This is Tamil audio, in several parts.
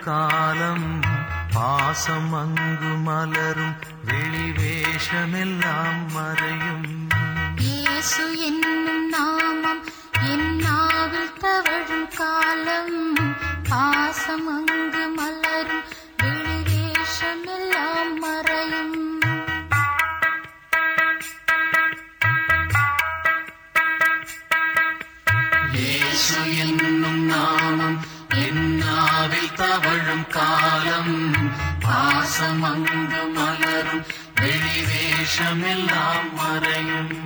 காலம் பாசம் அங்கு மலரும் வெளிவேஷமெல்லாம் மறையும் இயேசு என்னும் நாமம் என் நாவில் தவழும் காலம் பாசம் அங்கு மலரும் வெளிவேஷமெல்லாம் மறையும் இயேசு என்னும் நாமம் என்னாவில் தவழும் காலம் பாசம் அங்கு மலரும் வெளிவேஷமெல்லாம் மறையும்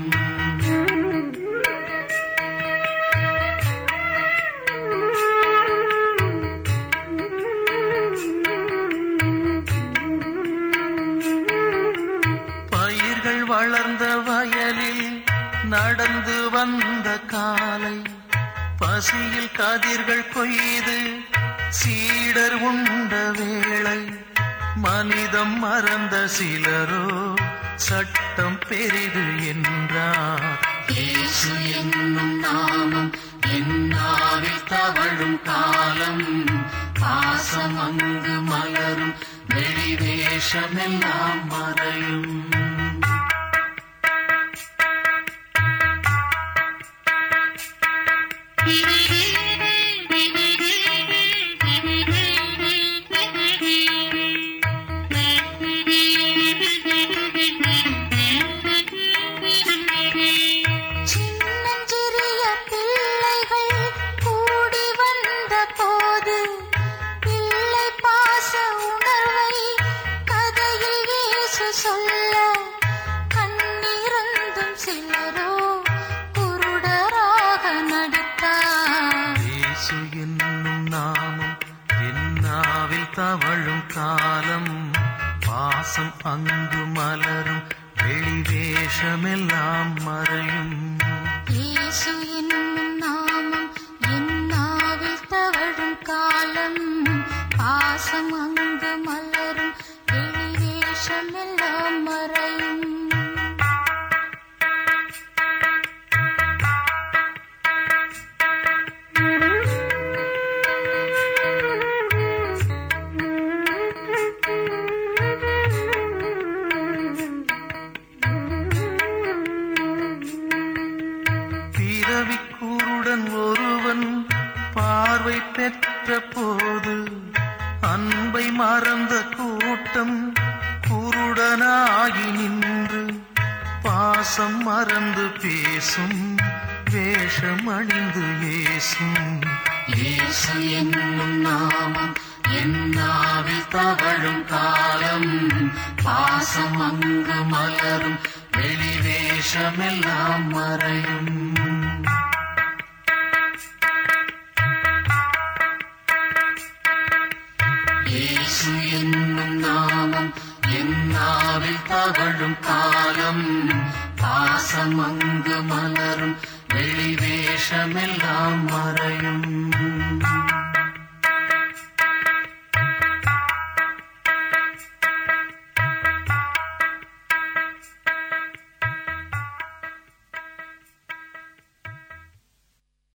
பயிர்கள் வளர்ந்த வயலில் நடந்து வந்த காலை பசியில் கதிர்கள் கொய்து சீடர் உண்ட வேளை மனிதம் மறந்த சிலரோ சட்டம் பெரிது என்றார் இயேசு என்னும் நாமம் என்னாவில் தவழும் காலம் பாசம் அங்கு மலரும் வெளிவேஷமெல்லாம் மறையும் சின்னஞ்சிறிய பிள்ளைகள் கூடி வந்த போது பிள்ளை பாச உணர்வை கதையில் இயேசு சொல்ல கண்ணிருந்தும் சிலரோ குருடராக நடித்தார் இயேசு என்னும் நாமம் என்னாவில் தவழும் காலம் பாசம் அங்கு மலரும் வெளிவேஷமெல்லாம் மறையும் இயேசு என்னும் நாமம் என் நாவில் தவழும் காலம் பாசம் அங்கு மலரும் வெளிவேஷமெல்லாம் மறையும் பிறவி கூருடன் ஒருவன் பார்வை பெற்ற போது அன்பை மறந்த கூட்டம் குருடனாகி நின்று பாசம் மறந்து பேசும் வேஷம் அணிந்து ஏசும் இயேசு என்னும் நாமம் என்னாவில் தவழும் காலம் பாசம் அங்கு மலரும் வெளிவேஷமெல்லாம் மறையும் இயேசு என்னும் நாமம் என்னாவில் தவழும் காலம் பாசம் அங்கு மலரும் வெளிவேஷமெல்லாம் மறையும்